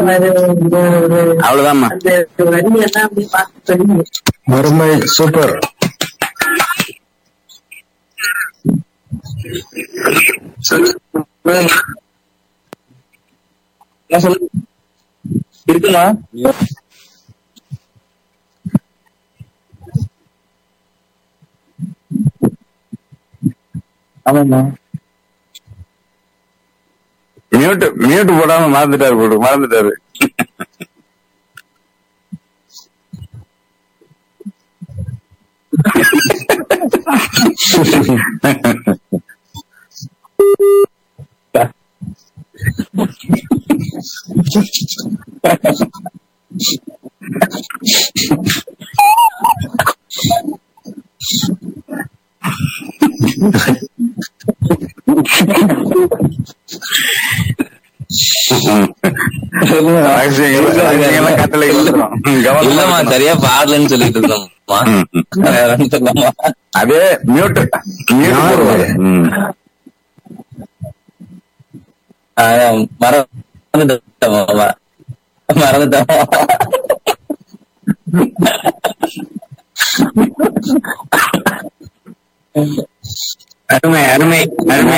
அவ்வளவுதாம்மா அந்த வரியெல்லாம் அப்படி பார்த்து சொல்லி அருமை சூப்பர் என்ன சொல்லு இருக்குமா ஆமாம்மா மியூட் மியூட் போடாம மறந்துட்டாரு போட்டு மறந்துட்டாரு ரகசியங்கள்லாம் கட்டளை கொடுத்துரும். கவனமா இல்லம்மா இருக்கணும். சரியா பாடலன்னு சொல்லிட்டு இருந்தோம்மா ம், ம். வேற ஒண்ணும் சொல்லம்மா. அதே மியூட் மியூட் போடுவாரு. ம். ஆ, மறந்துட்டோம்மா மறந்துட்டோம் அருமை அருமை அருமை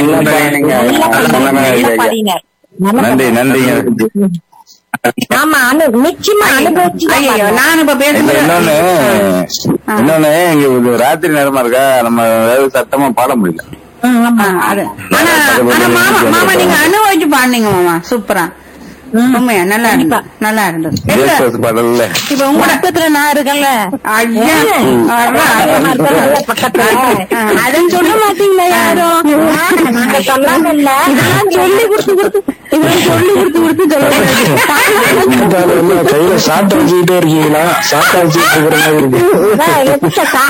நன்றி நன்றிங்க ஆமா அனு நிச்சயமா அனுபவிச்சு ஐயோ நான் இப்ப இல்ல, பேசுறது இன்னொன்னு இன்னொன்னு இங்க இது ராத்திரி நேரமா இருக்கா நம்ம ஏதாவது சத்தமா பாட முடியல ஆ, அது. ஆனா ஆனா மாமா மாமா நீங்க அனுபவிச்சு பாடுனீங்க மாமா சூப்பரா உண்மையா நல்லா இருந்து நல்லா இருந்தது எங்க- ஜேசஸ் பாடல்ல இப்ப உங்க பக்கத்துல நான் இருக்கேன்ல ஐயா அதன் சொல்ல மாட்டீங்களா யாரும் நாங்க சொல்லாம இல்ல இதெல்லாம் சொல்லி கொடுத்து கொடுத்து இதெல்லாம் சொல்லி கொடுத்து கொடுத்து கூட்டாளி என்ன கையில சாட்டை வச்சுக்கிட்டே இருக்கீங்களா சாட்டை வச்சுக்கிட்டு இருக்கிற மாதிரி இருக்கு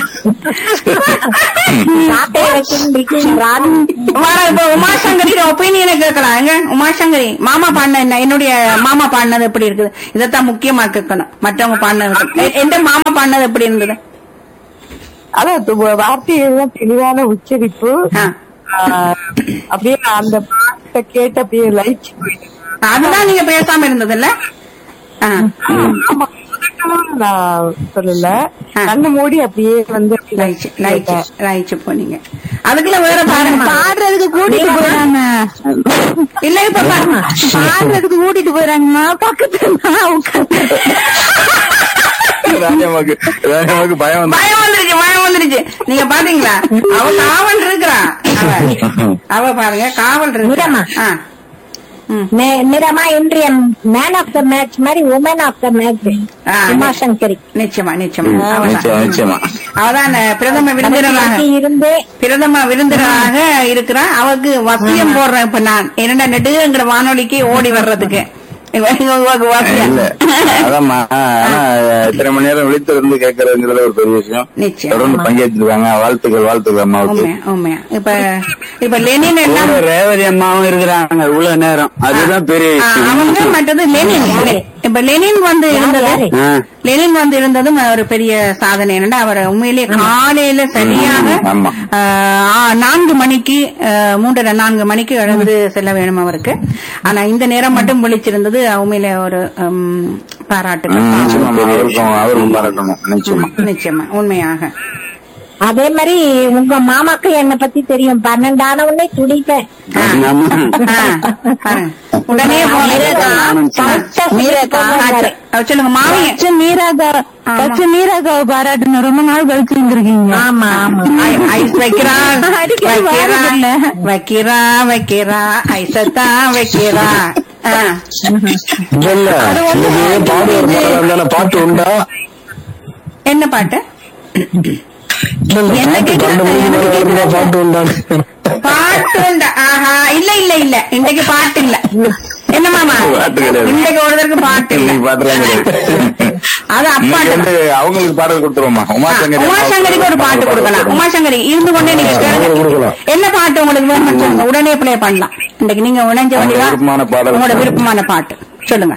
சாட்டையை வச்சுருக்கீங்க உமா- இப்ப உமாசங்கரி ஒப்பீனியனை கேட்கலாம் எங்க உமாசங்கரி மாமா பாடின என்ன என்னுடைய மாமா பாடினது எப்படி இருக்குது இதைத்தான் முக்கியமா கேட்கணும் மற்றவங்க பாடினது எ- எந்த மாமா பாடினது எப்படி இருந்தது அதான் வார்த்தையெல்லாம் தெளிவான உச்சரிப்பு ஆ. ஆஹ், அப்படியே அந்த பாட்டை கேட்டு அப்படியே லைட் அதுதான் நீங்க பேசாம இருந்தது இல்ல ஆமா முதற்கலாம் நான் சொல்லல ஆ. கண்ணு மூடி அப்படியே வந்து அப்படியே லைச்சு லைச்சு லைச்சு போனீங்க அதுக்குள்ள வேற பாருங்க பாடுறதுக்கு கூட்டிட்டு போறாங்க இல்ல இப்ப பாருங்க பாடுறதுக்கு கூட்டிட்டு போறாங்கம்மா பக்கத்துல நான் உட்கார்ந்து ராஜாமாக்கு ராஜாமாக்கு பயம் வந்து பயம் வந்துருச்சு பயம் வந்துருச்சு நீங்க பாத்தீங்களா அவ காவல் இருக்கிறா அவ அவ பாருங்க காவல் நிறமா? இருக்கிறா ஆ. ம். மே- நிறமா இன்றைய மேன் ஆஃப் த மேட்ச் மாதிரி உமன் ஆஃப் த மேட்ச் ஆ. உமாசங்கரி நிச்சயமா நிச்சயமா நிச்சயம் அவதான். நிச்சயமா அவதான் பிரதம விருந்தினராக இருந்து பிரதம விருந்தினராக இருக்கிறா அவருக்கு வசியம் போடுறேன் இப்ப நான் என்னடா நெடுங்கிற வானொலிக்கு ஓடி வர்றதுக்கு இவ- இவங்களுக்கு வசியம் இல்ல அதாம்மா ஆனா இத்தனை மணி நேரம் விழித்திருந்து கேட்கறதுங்கிறது ஒரு பெரிய விஷயம் நிச்சயம். தொடர்ந்து பங்கேற்றிருக்காங்க வாழ்த்துக்கள் வாழ்த்துக்கள் அம்மாவுக்கு உண்மையா உண்மையா இப்ப இப்ப லெனின் என்ன கூட ரேவதி அம்மாவும் இருக்கிறாங்க இவ்வளவு நேரம் அதுதான் பெரிய ஆ, விஷயம் அவங்க மற்றது லெனின் இப்ப லெனின் வந்து இருந்தது யாரு? ஆ. லெனின் வந்து இருந்ததும் ஒரு பெரிய சாதனை என்னன்னா அவர் உண்மையிலேயே காலையில சரியாக ம், ஆமா. ஆ, ஆ, நான்கு மணிக்கு ஆ, மூன்றரை நான்கு மணிக்கு எழுந்து செல்ல வேணும் அவருக்கு ஆனா இந்த நேரம் மட்டும் விழிச்சிருந்தது உண்மையிலே ஒரு ம், பாராட்டுகள் ம், நிச்சயமா அவருக்கும் அவருக்கும் பாராட்டணும் நிச்சயமா நிச்சயமா உண்மையாக அதே மாதிரி உங்க மாமாக்கு என்னை பத்தி தெரியும் பன்னெண்டான உடனே துடிப்பேன் ஆ, பாருங்க. உடனே மீரகா, கரெக்டா மீரகா, சொல்லிருக்காரு. ஆ, சொல்லுங்க மாவிய மீராகா மீராகாவை பாராட்டணும் ரொம்ப நாள் கழிச்சு இருந்திருக்கீங்க ஆமா ஆமா ஐ- ஐஸ் வைக்கிறா அடிக்கடி வைக்கிறா வாரதில்ல. வைக்கிறா வைக்கிறா ஐசத்தான் வைக்கிறா ஆ. இல்ல இல்ல இது பாடு ஒரு பாடம் தானே பாட்டு உண்டா என்ன பாட்டு இல்ல இல்ல என்ன பாட்டு கேக்குறா? பன்னெண்டு மணிக்கு மேல வருதா பாட்டு உண்டா பாட்டு உண்டா? ஆஹா இல்ல இல்ல இல்ல இன்றைக்கு பாட்டு இல்ல என்ன மாமா பாட்டு கிடையாது. இன்றைக்கு ஒருத்தருக்கு பாட்டு இல்ல இன்னைக்கு பாட்டுலாம் கிடையாது அது அப்பா இன்னைக்கு வந்து அவங்களுக்கு பாடல் கொடுத்துருவோமா உமாசங்கரி உமாசங்கரிக்கு ஒரு பாட்டு கொடுக்கலாம் உமாசங்கரி இருந்து கொண்டே நீங்க கேளுங்க. கொடுக்கலாம். என்ன பாட்டு உங்களுக்கு வேணும்னு சொல்லுங்க உடனே ப்ளே பண்ணலாம் இன்னைக்கு நீங்க உணஞ்ச உங்களுக்கு வண்டியா விருப்பமான பாடல். உங்களோட விருப்பமான பாட்டு சொல்லுங்க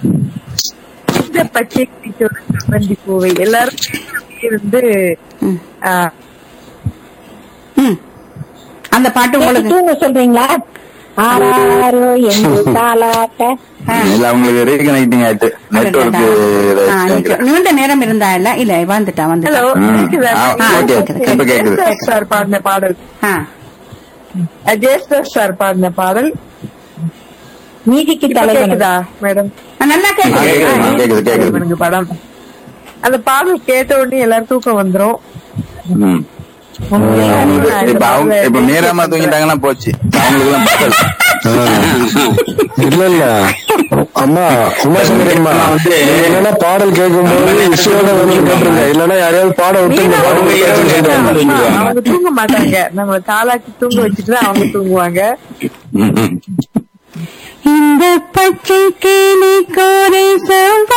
இந்த பச்சை கிளிச்சோட செவ்வந்தி பூவை எல்லாரும் இருந்து ம். ஆஹ், ம். அந்த பாட்டு உங்களுக்கு தூங்க சொல்றீங்களா ஆறாரோ என்று தாளாட்ட இல்ல அவங்களுக்கு ரீகனெக்டிங் ஆயிட்டு நெட்ஒர்க் ஆ, நிக்க- நீண்ட நேரம் இருந்தா இல்ல இல்ல வந்துட்டா வந்துட்டா ஹலோ ஓகே இப்ப கேக்குது சார் பாடின பாடல் ஆ. ஜேஸ்வர் சார் பாடின பாடல் நீதிக்கு இப்ப தலைவன் கேக்குதா மேடம் ஆ, நல்லா ஆ, கேக்குது கேக்குது கேக்குது கேக்குது எனக்கு படம் அந்த பாடல் கேட்ட உடனே எல்லாரும் தூக்கம் வந்துரும் ம். இப்ப அவங்க இப்ப மீறாம தூங்கிட்டாங்கன்னா போச்சு அவங்களுக்கு எல்லாம் பகல் இல்ல இல்ல அம்மா உமாசங்கரி அம்மா நீங்க என்னன்னா பாடல் கேட்கும்போது இசையோட வந்து கேட்டுருங்க இல்லன்னா யாரையாவது பாட விட்டு இந்த பாடல் கேட்கணும்னு சொல்றாங்க. அவங்க தூங்க மாட்டாங்க நம்ம தாளாச்சி தூங்க வச்சுட்டு தான் அவங்க தூங்குவாங்க ம், ம். இந்த பச்சை கிளி கோரை செவ்வ